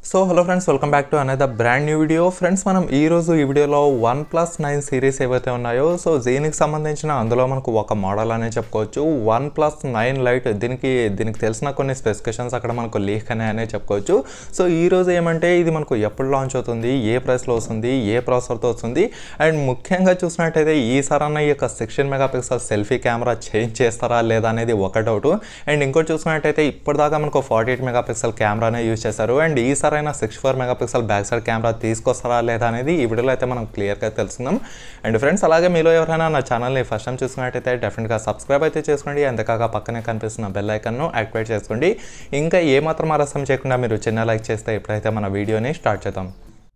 so hello friends welcome back to another brand new video friends మనం ఈ రోజు ఈ వీడియోలో వన్ ప్లస్ నైన్ సిరీస్ ఏవైతే ఉన్నాయో సో దీనికి సంబంధించిన అందులో మనకు ఒక మోడల్ అనే చెప్పుకోవచ్చు వన్ ప్లస్ నైన్ లైట్ దీనికి దీనికి తెలిసిన కొన్ని స్పెసిఫికేషన్స్ అక్కడ మనకు లీక్ అనే చెప్పుకోవచ్చు సో ఈ రోజు ఏమంటే ఇది మనకు ఎప్పుడు లాంచ్ అవుతుంది ఏ ప్రైస్లో వస్తుంది ఏ ప్రాసెసర్తో వస్తుంది అండ్ ముఖ్యంగా చూసినట్టయితే ఈసారి అన్న ఈ యొక్క sixteen megapixel selfie camera change చేస్తారా లేదా అనేది ఒక డౌట్ అండ్ ఇంకోటి చూసినట్టయితే ఇప్పటిదాకా మనకు ఫార్టీ ఎయిట్ మెగాపిక్సెల్ కెమెరానే యూజ్ చేశారు అండ్ ఈసారి అయినా six four megapixel back side camera తీసుకొస్తారా లేదా అనేది ఈ వీడియోలో అయితే మనం క్లియర్గా తెలుసుకుందాం అండ్ ఫ్రెండ్స్ అలాగే మీలో ఎవరైనా నా ఛానల్ని ఫస్ట్ టైం చూసినట్టయితే డెఫినెట్గా సబ్స్క్రైబ్ అయితే చేసుకోండి అంతేకాక పక్కనే కనిపిస్తున్న బెల్ ఐకన్ను యాక్టివేట్ చేసుకోండి ఇంకా ఏమాత్రం ఆలస్యం చేయకుండా మీరు చిన్న లైక్ చేస్తే ఇప్పుడైతే మన వీడియోని స్టార్ట్ చేద్దాం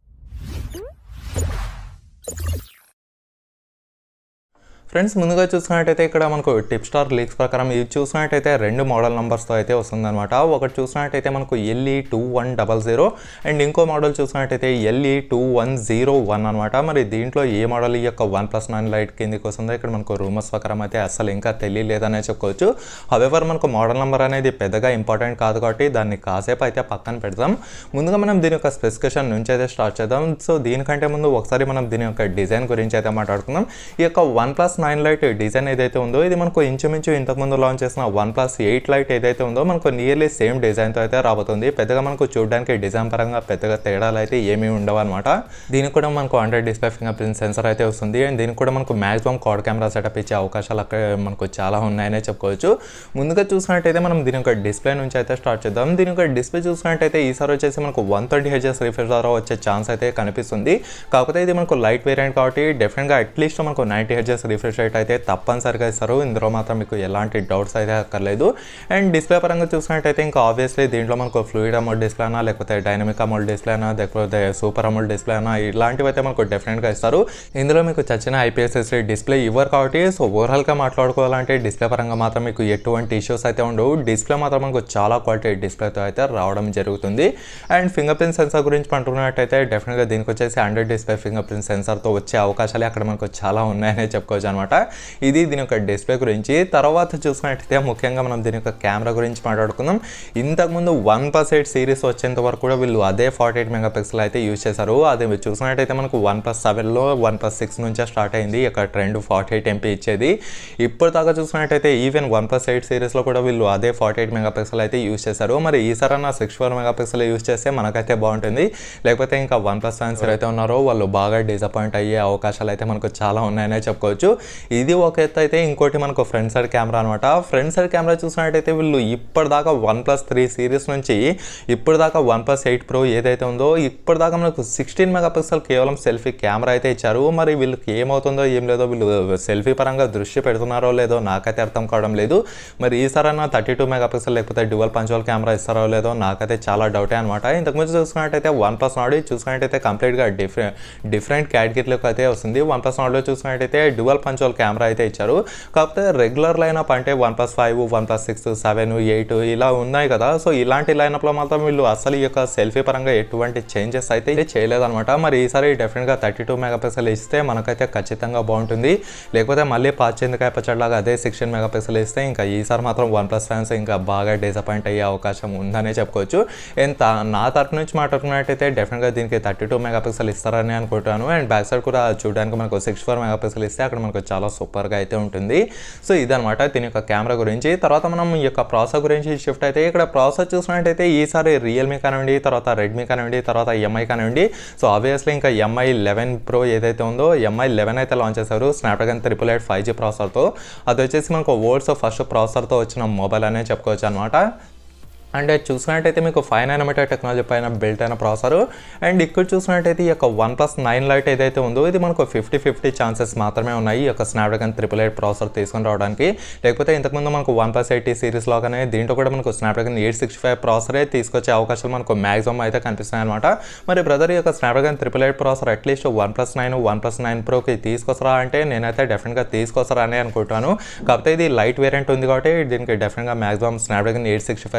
ఫ్రెండ్స్ ముందుగా చూసినట్టయితే ఇక్కడ మనకు టిప్ స్టార్ లీక్స్ ప్రకారం ఇది చూసినట్టయితే రెండు మోడల్ నెంబర్స్తో అయితే వస్తుందన్నమాట ఒకటి చూసినట్టయితే మనకు L E two one double zero and ఇంకో మోడల్ చూసినట్టయితే L E two one zero one అనమాట మరి దీంట్లో ఏ మోడల్ ఈ యొక్క వన్ ప్లస్ నైన్ లైట్ కిందికి వస్తుందో ఇక్కడ మనకు రూమర్స్ ప్రకారం అయితే అసలు ఇంకా తెలియలేదనే చెప్పుకోవచ్చు హవెవర్ మనకు మోడల్ నెంబర్ అనేది పెద్దగా ఇంపార్టెంట్ కాదు కాబట్టి దాన్ని కాసేపు అయితే పక్కన పెడదాం ముందుగా మనం దీని యొక్క స్పెసిఫికేషన్ నుంచి అయితే స్టార్ట్ చేద్దాం సో దీనికంటే ముందు ఒకసారి మనం దీని యొక్క డిజైన్ గురించి అయితే మాట్లాడుకుందాం ఈ యొక్క one plus nine light design ఏదైతే ఉందో ఇది మనకు ఇంచుమించు ఇంతకుముందు లాంచ్ చేసిన వన్ ప్లస్ ఎయిట్ లైట్ ఏదైతే ఉందో మనకు నియర్లీ సేమ్ డిజైన్తో అయితే రాబోతుంది పెద్దగా మనకు చూడడానికి డిజైన్ పరంగా పెద్దగా తేడాలు అయితే ఏమీ ఉండవు అనమాట దీనికి కూడా మనకు hundred display fingerprint sensor అయితే వస్తుంది అండ్ దీనికి కూడా మనకు మాక్సిమం కార్డ్ కెమెరా సెటప్ ఇచ్చే అవకాశాలు అక్కడ మనకు చాలా ఉన్నాయనే చెప్పుకోవచ్చు ముందుగా చూసినట్టయితే మనం దీని యొక్క డిస్ప్లే నుంచి అయితే స్టార్ట్ చేద్దాం దీని యొక్క డిస్ప్లే చూసినట్టయితే ఈసారి వచ్చేసి మనకు వన్ థర్టీ హెచ్ఎస్ రిఫ్రెష్ ద్వారా వచ్చే ఛాన్స్ అయితే కనిపిస్తుంది కాకపోతే ఇది మనకు లైట్ వేరియంట్ కాబట్టి డెఫినెట్గా అట్లీస్ట్ మనకు నైంటీ హెచ్ఎస్ రిఫ్రెష్ రేట్ అయితే తప్పనిసరిగా ఇస్తారు ఇందులో మాత్రం మీకు ఎలాంటి డౌట్స్ అయితే అక్కర్లేదు అండ్ డిస్ప్లే పరంగా చూసినట్టయితే ఇంకా ఆబ్వియస్లీ దీంట్లో మనకు ఫ్లూయిడ్ అమౌంట్ డిస్ప్లే అయినా లేకపోతే డైనమిక్ అమౌంట్ డిస్ప్లే అయినా లేకపోతే సూపర్ అమౌంట్ డిస్ప్లే అయినా ఇలాంటివి అయితే మనకు డెఫినెట్గా ఇస్తారు ఇందులో మీకు చచ్చిన ఐపీఎస్ డిస్ప్లే ఇవ్వరు కాబట్టి సో ఓవరాల్గా మాట్లాడుకోవాలంటే డిస్ప్లే పరంగా మాత్రం మీకు ఎటువంటి ఇష్యూస్ అయితే ఉండవు డిస్ప్లే మాత్రం మనకు చాలా క్వాలిటీ డిస్ప్లేతో అయితే రావడం జరుగుతుంది అండ్ ఫింగర్ ప్రింట్ సెన్సార్ గురించి పంటున్నట్టయితే డెఫినెట్గా దీనికి వచ్చేసి హండ్రెడ్ డిస్ప్లే ఫింగర్ ప్రింట్ సెన్సార్తో వచ్చే అవకాశాలు అక్కడ మనకు చాలా ఉన్నాయనే చెప్పుకోవచ్చు అనమాట ఇది దీని యొక్క డిస్ప్లే గురించి తర్వాత చూసుకున్నట్టయితే ముఖ్యంగా మనం దీని యొక్క కెమెరా గురించి మాట్లాడుకుందాం ఇంతకుముందు వన్ ప్లస్ ఎయిట్ సిరీస్ వచ్చేంత వరకు కూడా వీళ్ళు అదే ఫార్టీ ఎయిట్ మెగా పిక్సెల్ అయితే యూజ్ చేశారు అది మీరు చూసినట్టయితే మనకు వన్ ప్లస్ సెవెన్లో వన్ ప్లస్ సిక్స్ నుంచే స్టార్ట్ అయింది ఇక ట్రెండ్ ఫార్టీ ఎయిట్ ఎంపీ ఇచ్చేది ఇప్పుడు దాకా చూసినట్టయితే ఈవెన్ వన్ ప్లస్ ఎయిట్ సిరీస్లో కూడా వీళ్ళు అదే ఫార్టీ ఎయిట్ మెగా పిక్సెల్ అయితే యూజ్ చేశారు మరి ఈసారి అన్న six four megapixel use చేస్తే మనకైతే బాగుంటుంది లేకపోతే ఇంకా వన్ ప్లస్ ఫ్యాన్స్ అయితే ఉన్నారో వాళ్ళు బాగా డిసప్పాయింట్ అయ్యే అవకాశాలు అయితే మనకు చాలా ఉన్నాయనే చెప్పుకోవచ్చు ఇది ఒక ఎత్తు అయితే ఇంకోటి మనకు ఫ్రంట్ సైడ్ కెమెరా అనమాట ఫ్రంట్ సైడ్ కెమెరా చూసినట్టయితే వీళ్ళు ఇప్పటిదాకా వన్ ప్లస్ త్రీ సిరీస్ నుంచి ఇప్పటిదాకా వన్ ప్లస్ ఎయిట్ ప్రో ఏదైతే ఉందో ఇప్పటిదాకా మనకు సిక్స్టీన్ మెగా పిక్సెల్ కేవలం సెల్ఫీ కెమెరా అయితే ఇచ్చారు మరి వీళ్ళకి ఏమవుతుందో ఏం లేదో వీళ్ళు సెల్ఫీ పరంగా దృష్టి పెడుతున్నారో లేదో నాకైతే అర్థం కావడం లేదు మరి ఈసారైనా థర్టీ టూ మెగా పిక్సెల్ లేకపోతే డ్యువల్ పంచువల్ కెమెరా ఇస్తారో లేదో నాకైతే చాలా డౌటే అనమాట ఇంతకుముందు చూసుకున్నట్టయితే వన్ ప్లస్ నాడు చూసుకున్నట్టయితే కంప్లీట్గా డిఫరెంట్ డిఫరెంట్ కేటగిరీలోకి అయితే వస్తుంది వన్ ప్లస్ నాడులో చూసుకున్నట్టయితే డ్యువల్ పంచువల్ కెమెరా అయితే ఇచ్చారు కాకపోతే రెగ్యులర్ లైనప్ అంటే one plus five one plus six seven eight ఇలా ఉన్నాయి కదా సో ఇలాంటి లైనప్లో మాత్రం వీళ్ళు అసలు ఈ యొక్క సెల్ఫీ పరంగా ఎటువంటి చేంజెస్ అయితే చేయలేదన్నమాట మరి ఈసారి డెఫినెట్గా థర్టీ టూ మెగా పిక్సెల్ ఇస్తే మనకైతే ఖచ్చితంగా బాగుంటుంది లేకపోతే మళ్ళీ పాచిందికాయ పచ్చడిలాగా అదే సిక్స్టీన్ మెగా పిక్సెల్ ఇస్తే ఇంకా ఈసారి మాత్రం వన్ ప్లస్ ఫ్యాన్స్ ఇంకా బాగా డిసప్పాయింట్ అయ్యే అవకాశం ఉందనే చెప్పుకోవచ్చు ఎంత నా తరపు నుంచి మాట్లాడుకున్నట్టయితే డెఫినెట్గా దీనికి థర్టీ టూ మెగా పిక్సెల్ ఇస్తారని అనుకుంటాను అండ్ బ్యాక్ సైడ్ కూడా చూడడానికి మనకు సిక్స్ ఫోర్ మెగా పిక్సెల్ ఇస్తే అక్కడ మనకు చాలా సూపర్గా అయితే ఉంటుంది సో ఇదనమాట దీని యొక్క కెమెరా గురించి తర్వాత మనం ఈ యొక్క ప్రాసెసర్ గురించి షిఫ్ట్ అయితే ఇక్కడ ప్రాసెసర్ చూసినట్టయితే ఈసారి రియల్మీ కానివ్వండి తర్వాత రెడ్మీ కానివ్వండి తర్వాత ఎంఐ కానివ్వండి సో ఆబ్వియస్లీ ఇంకా ఎంఐ లెవెన్ ప్రో ఏదైతే ఉందో ఎంఐ లెవెన్ అయితే లాంచ్ చేశారు Snapdragon triple eight five G ప్రాసెసర్తో అది వచ్చేసి మనకు వరల్డ్స్ ఫస్ట్ ప్రాసెసర్తో వచ్చిన మొబైల్ అనే చెప్పుకోవచ్చు అనమాట అండ్ చూసినట్టయితే మీకు ఫైవ్ నైనోమీటర్ టెక్నాలజీ పైన బిల్ట్ అయిన ప్రాసెసర్ అండ్ ఇక్కడ చూసినట్టయితే ఈ యొక్క వన్ ప్లస్ నైన్ లైట్ ఏదైతే ఉందో ఇది మనకు ఫిఫ్టీ ఫిఫ్టీ ఛాన్సెస్ మాత్రమే ఉన్నాయి ఈ యొక్క స్నాప్డ్రాగన్ త్రిపుల్ ఎయిట్ ప్రాసెసర్ తీసుకొని రావడానికి లేకపోతే ఇంతకుముందు మనకు వన్ ప్లస్ ఎయిటీ సిరీస్ లాగానే దీంట్లో కూడా మనకు స్నాప్డ్రాగన్ ఎయిట్ సిక్స్టీ ఫైవ్ ప్రాసెసరే తీసుకొచ్చే అవకాశాలు మనకు మ్యాక్సిమం అయితే కనిపిస్తున్నాయి అనమాట మరి బ్రదర్ ఈ యొక్క Snapdragon triple eight processor at least one plus nine one plus nine ప్రోకి తీసుకొస్తారా అంటే నేనైతే డెఫినెట్గా తీసుకొస్తారా అని అనుకుంటాను కాకపోతే ఇది లైట్ వేరియంట్ ఉంది కాబట్టి దీనికి డెఫినెట్గా maximum Snapdragon eight sixty five తీసుకొచ్చే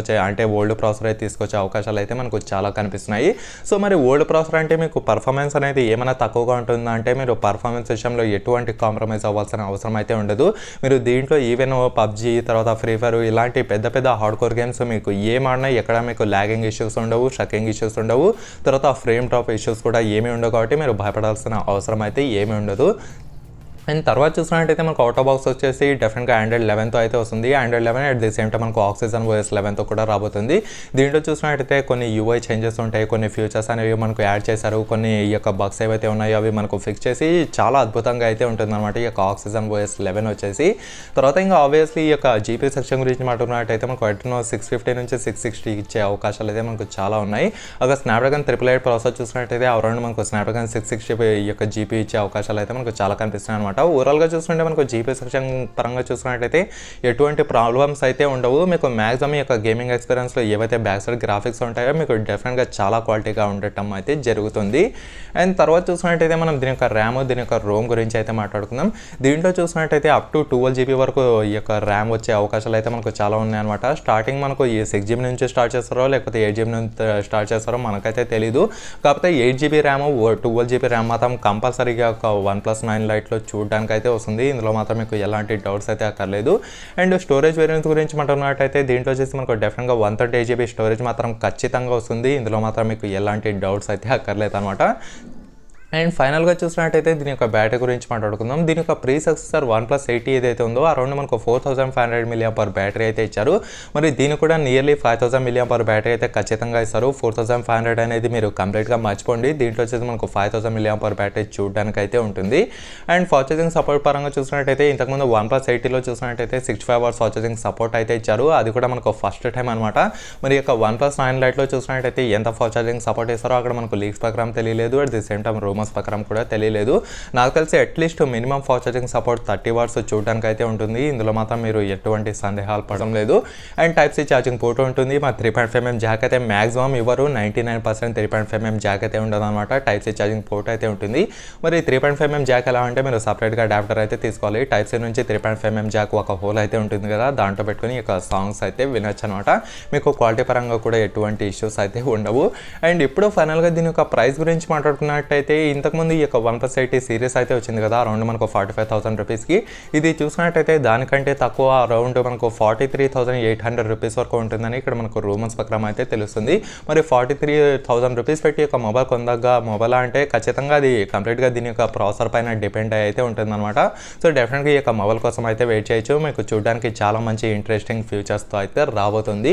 తీసుకొచ్చే అంటే ఓల్డ్ ప్రాసెసర్ అయితే తీసుకొచ్చే అవకాశాలు అయితే మనకు చాలా కనిపిస్తున్నాయి సో మరి ఓల్డ్ ప్రాసెసర్ అంటే మీకు పర్ఫార్మెన్స్ అనేది ఏమైనా తక్కువగా ఉంటుందా అంటే మీరు పర్ఫార్మెన్స్ విషయంలో ఎటువంటి కాంప్రమైజ్ అవ్వాల్సిన అవసరం అయితే ఉండదు మీరు దీంట్లో ఈవెన్ పబ్జీ తర్వాత ఫ్రీ ఫైర్ ఇలాంటి పెద్ద పెద్ద హార్డ్ కోర్ గేమ్స్ మీకు ఏం ఆడినా ఎక్కడ మీకు ల్యాగింగ్ ఇష్యూస్ ఉండవు షకింగ్ ఇష్యూస్ ఉండవు తర్వాత ఫ్రేమ్ డ్రాప్ ఇష్యూస్ కూడా ఏమీ ఉండవు కాబట్టి మీరు భయపడాల్సిన అవసరం అయితే ఏమీ ఉండదు అండ్ తర్వాత చూసినట్టయితే మనకు అవుట్ బాక్స్ వచ్చేసి డెఫినెట్గా ఆండ్రాయిడ్ లెవెన్తో అయితే వస్తుంది Android eleven at the same time మనకు ఆక్సిజన్ ఓఎస్ లెవెన్తో కూడా రాబోతుంది దీంట్లో చూసినట్టయితే కొన్ని యూఐ చేంజెస్ ఉంటాయి కొన్ని ఫ్యూచర్స్ అనేవి మనకు యాడ్ చేశారు కొన్ని ఈ యొక్క బగ్స్ ఏవైతే ఉన్నాయో అవి మనకు ఫిక్స్ చేసి చాలా అద్భుతంగా అయితే ఉంటుంది అనమాట ఈ యొక్క ఆక్సిజన్ ఓఎస్ లెవెన్ వచ్చేసి తర్వాత ఇంకా ఆబ్వియస్లీ ఈ యొక్క జీపీ సెక్షన్ గురించి మాట్లాడుకున్నట్టయితే మనకు ఎట్నో సిక్స్ ఫిఫ్టీ నుంచి సిక్స్ సిక్స్టీ ఇచ్చే అవకాశాలు అయితే మనకు చాలా ఉన్నాయి అక్కడ స్నాప్డ్రాగన్ త్రిపుల్ ఎయిట్ ప్రాసెస్ చూసినట్టయితే అరౌండ్ మనకు స్నాప్డ్రాగన్ సిక్స్ సిక్స్టీ ఈ యొక్క జీపీ ఇచ్చే అవకాశాలు అయితే మనకు చాలా కనిపిస్తున్నాయి అనమాట ఓవరాల్గా చూసుకుంటే మనకు జీపీ సెక్షన్ పరంగా చూసుకున్నట్టయితే ఎటువంటి ప్రాబ్లమ్స్ అయితే ఉండవు మీకు మ్యాక్సిమం ఈ యొక్క గేమింగ్ ఎక్స్పీరియన్స్లో ఏవైతే బ్యాక్ సైడ్ గ్రాఫిక్స్ ఉంటాయో మీకు డెఫినెట్గా చాలా క్వాలిటీగా ఉండటం అయితే జరుగుతుంది అండ్ తర్వాత చూసుకున్నట్టయితే మనం దీని యొక్క ర్యామ్ దీని యొక్క రోమ్ గురించి అయితే మాట్లాడుకుందాం దీంట్లో చూసుకున్నట్టయితే అప్ టు ట్వెల్వ్ జీబీ వరకు ఈ యొక్క ర్యామ్ వచ్చే అవకాశాలు అయితే మనకు చాలా ఉన్నాయన్నమాట స్టార్టింగ్ మనకు ఈ సిక్స్ జీబీ నుంచి స్టార్ట్ చేస్తారో లేకపోతే ఎయిట్ జీబీ నుంచి స్టార్ట్ చేస్తారో మనకైతే తెలీదు కాకపోతే eight GB RAM twelve GB RAM మాత్రం కంపల్సరీగా ఒక వన్ ప్లస్ నైన్ లైట్లో చూడడానికి అయితే వస్తుంది ఇందులో మాత్రం మీకు ఎలాంటి డౌట్స్ అయితే అక్కర్లేదు అండ్ స్టోరేజ్ వేరియంట్ గురించి మాట్లాడుకున్నట్టయితే దీంట్లో వచ్చేసి మనకు డెఫినెట్గా వన్ థర్టీ జీబీ స్టోరేజ్ మాత్రం ఖచ్చితంగా వస్తుంది ఇందులో మాత్రం మీకు ఎలాంటి డౌట్స్ అయితే అక్కర్లేదు అనమాట అండ్ ఫైనల్గా చూసినట్టయితే దీని యొక్క బ్యాటరీ గురించి మాట్లాడుకుందాం దీని యొక్క predecessor one plus eight T ఏదైతే ఉందో అరౌండ్ మనకు four thousand five hundred milliamp per battery అయితే ఇచ్చారు మరి దీని కూడా nearly five thousand milliamp per battery అయితే ఖచ్చితంగా ఇస్తారు ఫోర్ థౌసండ్ ఫైవ్ హండ్రెడ్ అనేది మీరు కంప్లీట్గా మర్చిపోండి దీంట్లో వచ్చేసి మనకు five thousand milliamp per battery చూడడానికి అయితే ఉంటుంది అండ్ ఫార్చేజింగ్ సపోర్ట్ పరంగా చూసినట్టయితే ఇంతకుముందు వన్ ప్లస్ ఎయిటీలో చూసినట్టయితే sixty five hours fast charging support అయితే ఇచ్చారు అది కూడా మనకు ఫస్ట్ టైం అనమాట మరి ఈ యొక్క వన్ ప్లస్ నైన్ లైట్లో చూసినట్టయితే ఎంత ఫాస్ట్ ఛార్జింగ్ సపోర్ట్ ఇస్తారో అక్కడ మనకు లీక్స్ ప్రకారం తెలియలేదు at the same time rumours ప్రకారం కూడా తెలియలేదు నాకు తెలిసి at least minimum fast charging support thirty watts చూడడానికి అయితే ఉంటుంది ఇందులో మాత్రం మీరు ఎటువంటి సందేహాలు పడడం లేదు and type C charging port ఉంటుంది మా three point five MM jack అయితే మాక్సిమం ఇవ్వరు ninety nine percent three point five MM jack అయితే ఉండదు అనమాట టైప్ సి ఛార్జింగ్ పోర్ట్ అయితే ఉంటుంది మరి three point five MM jack ఎలా అంటే మీరు సపరేట్గా అడాప్టర్ అయితే తీసుకోవాలి టైప్ సి నుంచి three point five MM jack ఒక హోల్ అయితే ఉంటుంది కదా దాంట్లో పెట్టుకుని ఇక సాంగ్స్ అయితే వినొచ్చు అనమాట మీకు క్వాలిటీ పరంగా కూడా ఎటువంటి ఇష్యూస్ అయితే ఉండవు అండ్ ఇప్పుడు ఫైనల్గా దీని యొక్క ప్రైస్ గురించి మాట్లాడుకున్నట్టయితే ఇంతకుముందు ఈ యొక్క వన్ ప్లస్ ఎయిటీ సిరీస్ అయితే వచ్చింది కదా అరౌండ్ మనకు ఫార్టీ ఫైవ్ థౌసండ్ రూపీస్కి ఇది చూసినట్టయితే దానికంటే తక్కువ అరౌండ్ మనకు forty three thousand eight hundred rupees వరకు ఉంటుందని ఇక్కడ మనకు రూమర్స్ ప్రకారం అయితే తెలుస్తుంది మరి ఫార్టీ త్రీ థౌసండ్ రూపీస్ పెట్టి ఒక మొబైల్ కొందగా మొబైల్ అంటే ఖచ్చితంగా అది కంప్లీట్గా దీని యొక్క ప్రాసెసర్ పైన డిపెండ్ అయి అయితే ఉంటుందన్నమాట సో డెఫినెట్గా ఈ యొక్క మొబైల్ కోసం అయితే వెయిట్ చేయొచ్చు మీకు చూడడానికి చాలా మంచి ఇంట్రెస్టింగ్ ఫ్యూచర్స్తో అయితే రాబోతుంది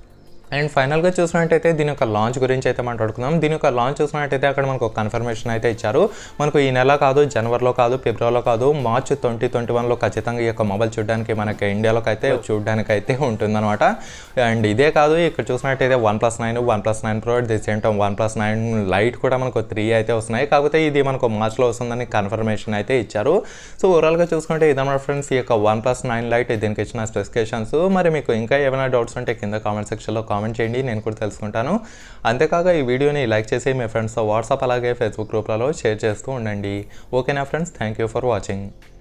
అండ్ ఫైనల్గా చూసినట్టయితే దీని యొక్క లాంచ్ గురించి అయితే మాట్లాడుకుందాం దీని యొక్క లాంచ్ చూసినట్టయితే అక్కడ మనకు కన్ఫర్మేషన్ అయితే ఇచ్చారు మనకు ఈ నెల కాదు జనవరిలో కాదు ఫిబ్రవరిలో కాదు మార్చ్ ట్వంటీ ట్వంటీ వన్లో ఖచ్చితంగా ఈ యొక్క మొబైల్ చూడడానికి మనకి ఇండియాలోకి అయితే చూడడానికి అయితే ఉంటుందన్నమాట అండ్ ఇదే కాదు ఇక్కడ చూసినట్టయితే one plus nine one plus nine pro the same time one plus nine lite కూడా మనకు త్రీ అయితే వస్తున్నాయి కాకపోతే ఇది మనకు మార్చ్లో వస్తుందని కన్ఫర్మేషన్ అయితే ఇచ్చారు సో ఓవరాల్గా చూసుకుంటే ఇదన్నమాట ఫ్రెండ్స్ ఈ యొక్క వన్ ప్లస్ నైన్ లైట్ దీనికి ఇచ్చిన స్పెసిఫికేషన్స్ మరి మీకు ఇంకా ఏమైనా డౌట్స్ ఉంటే కింద కామెంట్ సెక్షన్లో కామెంట్ చేయండి నేను కూడా తెలుసుకుంటాను అంతేకాక ఈ వీడియోని లైక్ చేసి మీ ఫ్రెండ్స్తో వాట్సాప్ అలాగే ఫేస్బుక్ గ్రూప్లలో షేర్ చేస్తూ ఉండండి ఓకేనా friends thank you for watching